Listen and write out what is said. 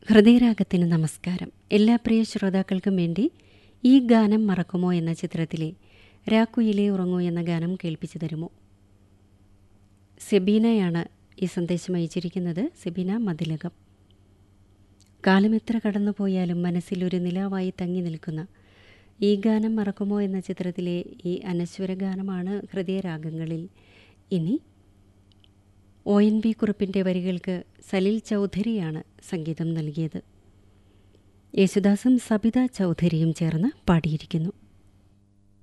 ഹൃദയരാഗത്തിന് നമസ്കാരം എല്ലാ പ്രിയ ശ്രോതാക്കൾക്കും വേണ്ടി ഈ ഗാനം മറക്കുമോ എന്ന ചിത്രത്തിലെ രാക്കുയിലെ ഉറങ്ങൂ എന്ന ഗാനം കേൾപ്പിച്ചു തരുമോ സെബീനയാണ് ഈ സന്ദേശം അയച്ചിരിക്കുന്നത് സെബീന മതിലകം കാലമെത്ര കടന്നുപോയാലും മനസ്സിലൊരു നിലാവായി തങ്ങി നിൽക്കുന്ന ഈ ഗാനം മറക്കുമോ എന്ന ചിത്രത്തിലെ ഈ അനശ്വര ഗാനമാണ് ഹൃദയരാഗങ്ങളിൽ ഇനി ഒ എൻ വി കുറിപ്പിൻ്റെ വരികൾക്ക് സലിൽ ചൗധരിയാണ് സംഗീതം നൽകിയത് യേശുദാസും സബിത ചൗധരിയും ചേർന്ന് പാടിയിരിക്കുന്നു